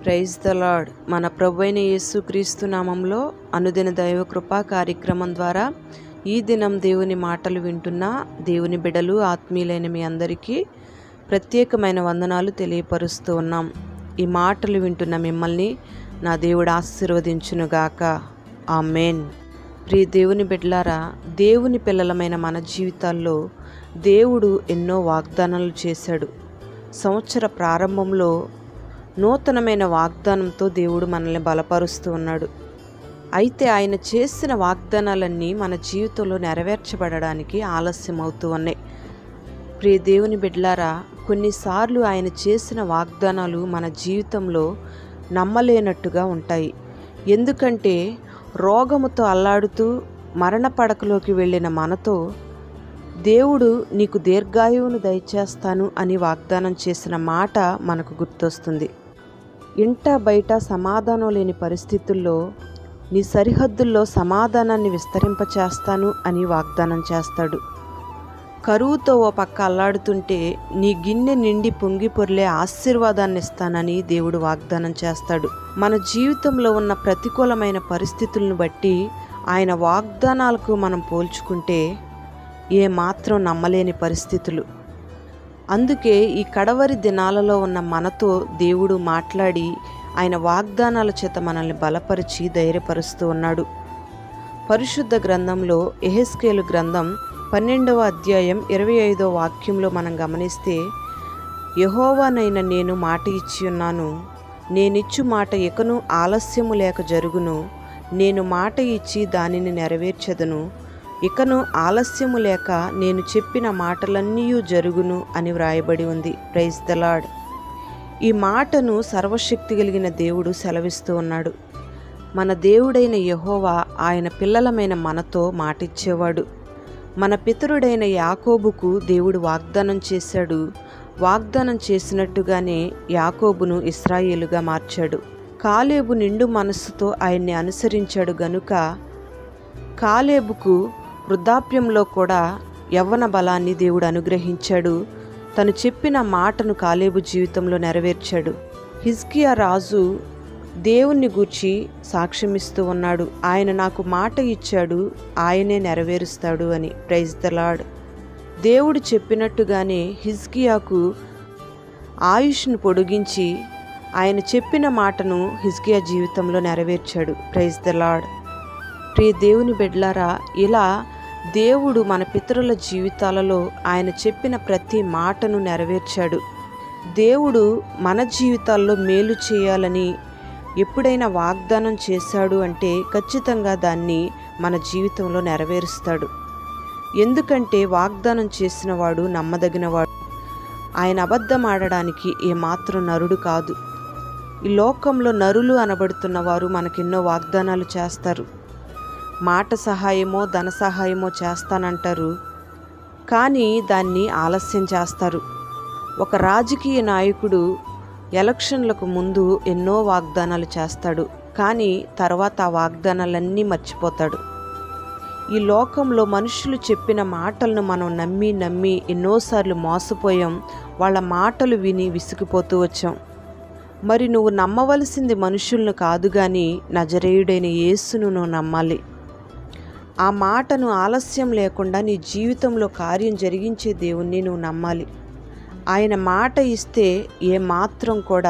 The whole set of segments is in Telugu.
ప్రైజ్ ద లార్డ్ మన ప్రభు అయిన యేసుక్రీస్తు నామంలో అనుదిన దైవ కృపా కార్యక్రమం ద్వారా ఈ దినం దేవుని మాటలు వింటున్న దేవుని బిడలు ఆత్మీయులైన మీ అందరికీ ప్రత్యేకమైన వందనాలు తెలియపరుస్తూ ఉన్నాం ఈ మాటలు వింటున్న మిమ్మల్ని నా దేవుడు ఆశీర్వదించునుగాక ఆమెన్ ప్రియ దేవుని బిడ్డలారా దేవుని పిల్లలమైన మన జీవితాల్లో దేవుడు ఎన్నో వాగ్దానాలు చేశాడు సంవత్సర ప్రారంభంలో నూతనమైన వాగ్దానంతో దేవుడు మనల్ని బలపరుస్తూ ఉన్నాడు అయితే ఆయన చేసిన వాగ్దానాలన్నీ మన జీవితంలో నెరవేర్చబడడానికి ఆలస్యం అవుతూ ఉన్నాయి ప్రియ దేవుని బిడ్లారా కొన్నిసార్లు ఆయన చేసిన వాగ్దానాలు మన జీవితంలో నమ్మలేనట్టుగా ఉంటాయి ఎందుకంటే రోగముతో అల్లాడుతూ మరణ పడకలోకి వెళ్ళిన మనతో దేవుడు నీకు దీర్ఘాయువును దయచేస్తాను అని వాగ్దానం చేసిన మాట మనకు గుర్తొస్తుంది ఇంట బయట సమాధానం లేని పరిస్థితుల్లో నీ సరిహద్దుల్లో సమాధానాన్ని విస్తరింపచేస్తాను అని వాగ్దానం చేస్తాడు కరువుతో ఓ పక్క అల్లాడుతుంటే నీ గిన్నె నిండి పొంగి పొర్లే ఆశీర్వాదాన్ని ఇస్తానని దేవుడు వాగ్దానం చేస్తాడు మన జీవితంలో ఉన్న ప్రతికూలమైన పరిస్థితులను బట్టి ఆయన వాగ్దానాలకు మనం పోల్చుకుంటే ఏ మాత్రం నమ్మలేని పరిస్థితులు అందుకే ఈ కడవరి దినాలలో ఉన్న మనతో దేవుడు మాట్లాడి ఆయన వాగ్దానాల చేత మనల్ని బలపరిచి ధైర్యపరుస్తూ ఉన్నాడు పరిశుద్ధ గ్రంథంలో ఎహెస్కేలు గ్రంథం పన్నెండవ అధ్యాయం ఇరవై ఐదో వాక్యంలో మనం గమనిస్తే యహోవానైన నేను మాట ఇచ్చి ఉన్నాను నేనిచ్చు మాట ఇకను ఆలస్యము లేక జరుగును నేను మాట ఇచ్చి దానిని నెరవేర్చెదను ఇకను ఆలస్యము లేక నేను చెప్పిన మాటలన్నీ జరుగును అని వ్రాయబడి ఉంది ప్రైజ్ ద లాడ్ ఈ మాటను సర్వశక్తి కలిగిన దేవుడు సెలవిస్తూ ఉన్నాడు మన దేవుడైన యహోవా ఆయన పిల్లలమైన మనతో మాటిచ్చేవాడు మన పితరుడైన యాకోబుకు దేవుడు వాగ్దానం చేశాడు వాగ్దానం చేసినట్టుగానే యాకోబును ఇస్రాయేలుగా మార్చాడు కాలేబు నిండు మనస్సుతో ఆయన్ని అనుసరించాడు గనుక కాలేబుకు వృద్ధాప్యంలో కూడా యవ్వన బలాన్ని దేవుడు అనుగ్రహించాడు తను చెప్పిన మాటను కాలేబు జీవితంలో నెరవేర్చాడు హిజ్కియా రాజు దేవుణ్ణి గూర్చి సాక్ష్యమిస్తూ ఉన్నాడు ఆయన నాకు మాట ఇచ్చాడు ఆయనే నెరవేరుస్తాడు అని ప్రైజ్ ద లాడ్ దేవుడు చెప్పినట్టుగానే హిజ్కియాకు ఆయుష్ను పొడిగించి ఆయన చెప్పిన మాటను హిజ్కియా జీవితంలో నెరవేర్చాడు ప్రైజ్ ద లాడ్ ప్రియ దేవుని బిడ్లారా ఇలా దేవుడు మన పితరుల జీవితాలలో ఆయన చెప్పిన ప్రతి మాటను నెరవేర్చాడు దేవుడు మన జీవితాల్లో మేలు చేయాలని ఎప్పుడైనా వాగ్దానం చేశాడు అంటే ఖచ్చితంగా దాన్ని మన జీవితంలో నెరవేరుస్తాడు ఎందుకంటే వాగ్దానం చేసిన వాడు నమ్మదగినవాడు ఆయన అబద్ధం ఆడడానికి ఏమాత్రం నరుడు కాదు ఈ లోకంలో నరులు అనబడుతున్న వారు మనకెన్నో వాగ్దానాలు చేస్తారు మాట సహాయమో ధన సహాయమో చేస్తానంటారు కానీ దాన్ని ఆలస్యం చేస్తారు ఒక రాజకీయ నాయకుడు ఎలక్షన్లకు ముందు ఎన్నో వాగ్దానాలు చేస్తాడు కానీ తర్వాత ఆ వాగ్దానాలన్నీ మర్చిపోతాడు ఈ లోకంలో మనుషులు చెప్పిన మాటలను మనం నమ్మి నమ్మి ఎన్నోసార్లు మోసపోయాం వాళ్ళ మాటలు విని విసిగిపోతూ వచ్చాం మరి నువ్వు నమ్మవలసింది మనుషులను కాదు కానీ నజరేయుడైన యేసును నువ్వు నమ్మాలి ఆ మాటను ఆలస్యం లేకుండా నీ జీవితంలో కార్యం జరిగించే దేవుణ్ణి నువ్వు నమ్మాలి ఆయన మాట ఇస్తే ఏ మాత్రం కూడా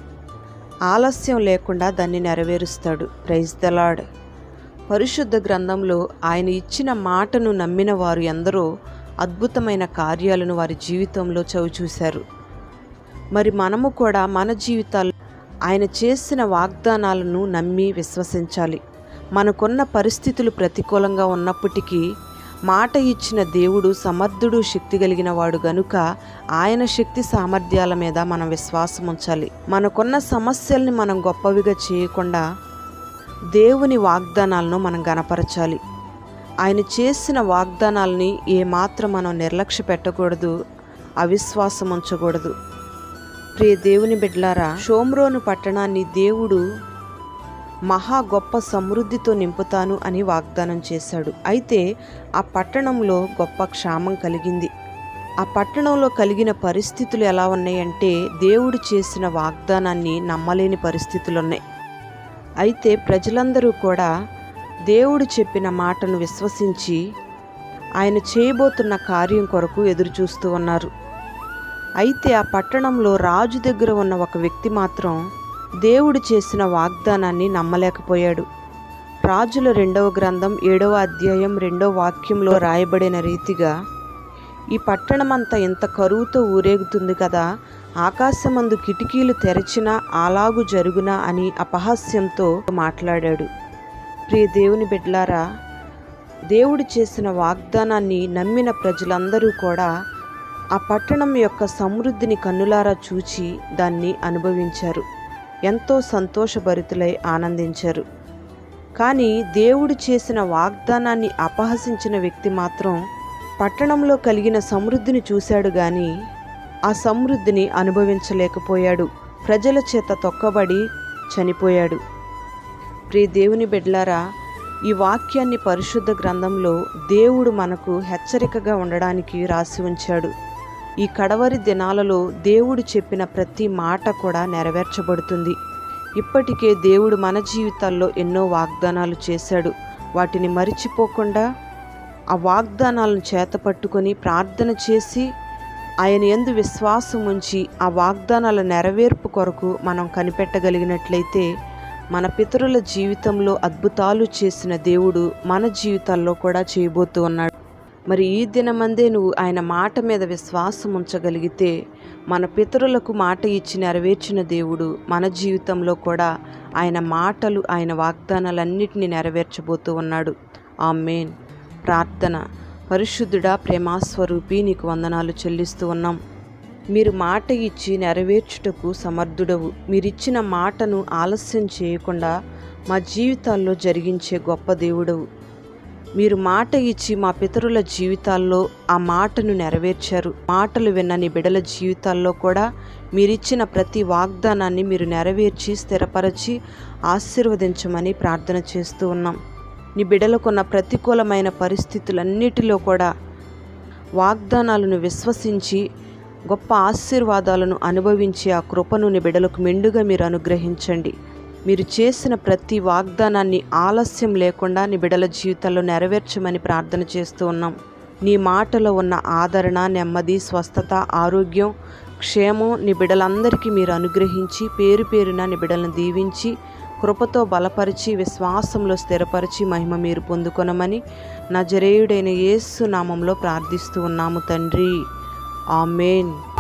ఆలస్యం లేకుండా దాన్ని నెరవేరుస్తాడు ప్రైజ్ ద లాడ్ పరిశుద్ధ గ్రంథంలో ఆయన ఇచ్చిన మాటను నమ్మిన వారు ఎందరో అద్భుతమైన కార్యాలను వారి జీవితంలో చవిచూశారు మరి మనము కూడా మన జీవితాల్లో ఆయన చేసిన వాగ్దానాలను నమ్మి విశ్వసించాలి మనకున్న పరిస్థితులు ప్రతికూలంగా ఉన్నప్పటికీ మాట ఇచ్చిన దేవుడు సమర్థుడు శక్తి కలిగిన వాడు గనుక ఆయన శక్తి సామర్థ్యాల మీద మనం విశ్వాసం ఉంచాలి మనకున్న సమస్యల్ని మనం గొప్పవిగా చేయకుండా దేవుని వాగ్దానాలను మనం గనపరచాలి ఆయన చేసిన వాగ్దానాలని ఏమాత్రం మనం నిర్లక్ష్య పెట్టకూడదు అవిశ్వాసం ఉంచకూడదు ప్రియ దేవుని బిడ్లారా షోమ్రోను పట్టణాన్ని దేవుడు మహా గొప్ప సమృద్ధితో నింపుతాను అని వాగ్దానం చేశాడు అయితే ఆ పట్టణంలో గొప్ప క్షామం కలిగింది ఆ పట్టణంలో కలిగిన పరిస్థితులు ఎలా ఉన్నాయంటే దేవుడు చేసిన వాగ్దానాన్ని నమ్మలేని పరిస్థితులు ఉన్నాయి అయితే ప్రజలందరూ కూడా దేవుడు చెప్పిన మాటను విశ్వసించి ఆయన చేయబోతున్న కార్యం కొరకు ఎదురు చూస్తూ ఉన్నారు అయితే ఆ పట్టణంలో రాజు దగ్గర ఉన్న ఒక వ్యక్తి మాత్రం దేవుడు చేసిన వాగ్దానాన్ని నమ్మలేకపోయాడు రాజుల రెండవ గ్రంథం ఏడవ అధ్యాయం రెండవ వాక్యంలో రాయబడిన రీతిగా ఈ పట్టణమంతా ఇంత కరువుతో ఊరేగుతుంది కదా ఆకాశమందు కిటికీలు తెరచినా అలాగు జరుగునా అని అపహాస్యంతో మాట్లాడాడు ప్రియ దేవుని బిడ్లారా దేవుడు చేసిన వాగ్దానాన్ని నమ్మిన ప్రజలందరూ కూడా ఆ పట్టణం యొక్క సమృద్ధిని కన్నులారా చూచి దాన్ని అనుభవించారు ఎంతో సంతోషభరితులై ఆనందించారు కానీ దేవుడు చేసిన వాగ్దానాన్ని అపహసించిన వ్యక్తి మాత్రం పట్టణంలో కలిగిన సమృద్ధిని చూశాడు గాని ఆ సమృద్ధిని అనుభవించలేకపోయాడు ప్రజల చేత తొక్కబడి చనిపోయాడు ప్రియ దేవుని బిడ్లారా ఈ వాక్యాన్ని పరిశుద్ధ గ్రంథంలో దేవుడు మనకు హెచ్చరికగా ఉండడానికి రాసి ఉంచాడు ఈ కడవరి దినాలలో దేవుడు చెప్పిన ప్రతి మాట కూడా నెరవేర్చబడుతుంది ఇప్పటికే దేవుడు మన జీవితాల్లో ఎన్నో వాగ్దానాలు చేశాడు వాటిని మరిచిపోకుండా ఆ వాగ్దానాలను చేతపట్టుకొని ప్రార్థన చేసి ఆయన ఎందు విశ్వాసం ఉంచి ఆ వాగ్దానాల నెరవేర్పు కొరకు మనం కనిపెట్టగలిగినట్లయితే మన పితరుల జీవితంలో అద్భుతాలు చేసిన దేవుడు మన జీవితాల్లో కూడా చేయబోతూ ఉన్నాడు మరి ఈ దినమందే నువ్వు ఆయన మాట మీద విశ్వాసం ఉంచగలిగితే మన పితరులకు మాట ఇచ్చి నెరవేర్చిన దేవుడు మన జీవితంలో కూడా ఆయన మాటలు ఆయన వాగ్దానాలన్నిటినీ నెరవేర్చబోతూ ఉన్నాడు ఆమెన్ ప్రార్థన పరిశుద్ధుడా ప్రేమాస్వరూపి నీకు వందనాలు చెల్లిస్తూ ఉన్నాం మీరు మాట ఇచ్చి నెరవేర్చుటకు సమర్థుడవు మీరిచ్చిన మాటను ఆలస్యం చేయకుండా మా జీవితాల్లో జరిగించే గొప్ప దేవుడవు మీరు మాట ఇచ్చి మా పితరుల జీవితాల్లో ఆ మాటను నెరవేర్చారు మాటలు విన్న నీ బిడల జీవితాల్లో కూడా మీరిచ్చిన ప్రతి వాగ్దానాన్ని మీరు నెరవేర్చి స్థిరపరచి ఆశీర్వదించమని ప్రార్థన చేస్తూ ఉన్నాం నీ బిడలకున్న ప్రతికూలమైన పరిస్థితులన్నిటిలో కూడా వాగ్దానాలను విశ్వసించి గొప్ప ఆశీర్వాదాలను అనుభవించి ఆ కృపను నీ బిడలకు మెండుగా మీరు అనుగ్రహించండి మీరు చేసిన ప్రతి వాగ్దానాన్ని ఆలస్యం లేకుండా నీ బిడల జీవితాల్లో నెరవేర్చమని ప్రార్థన చేస్తూ ఉన్నాం నీ మాటలో ఉన్న ఆదరణ నెమ్మది స్వస్థత ఆరోగ్యం క్షేమం నీ బిడలందరికీ మీరు అనుగ్రహించి పేరు పేరున నీ బిడలను దీవించి కృపతో బలపరిచి విశ్వాసంలో స్థిరపరిచి మహిమ మీరు పొందుకొనమని నజరేయుడైన యేసు నామంలో ప్రార్థిస్తూ ఉన్నాము తండ్రి ఆమెన్